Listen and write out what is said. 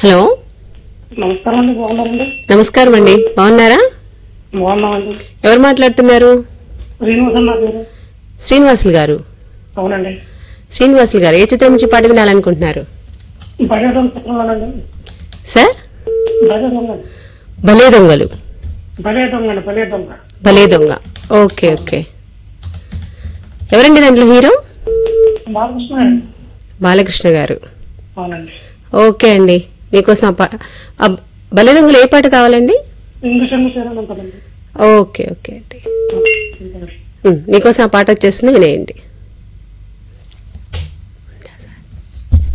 hello నమస్కారం అండి బాగున్నారండి నమస్కారం అండి బాగున్నారా బాగున్నామండి ఎవరు మాట్లాడుతున్నారు శ్రీనివాసన్ నా పేరు శ్రీనివాసులు గారు అవునండి శ్రీనివాసులు గారు ఏ చిత్రం నుంచి పాట వినాలనుకుంటున్నారు బడే దొంగ చెప్పవాలండి సార్ బడే దొంగ భలే దొంగలు బడే దొంగ అండి బడే దొంగ భలే దొంగ ఓకే ఓకే ఎవరండి దాంట్లో హీరో బాలకృష్ణ అండి బాలకృష్ణ గారు అవునండి ఓకే అండి మీకోసం ఆ పా- ఆ భలే దొంగలు ఏ పాట కావాలండి ఇంగ్లీష్ అండి చేరాలి ఉంటుందండి ఓకే ఓకే అండి ఉమ్, మీకోసం ఆ పాట వచ్చేస్తుంది వినేయండి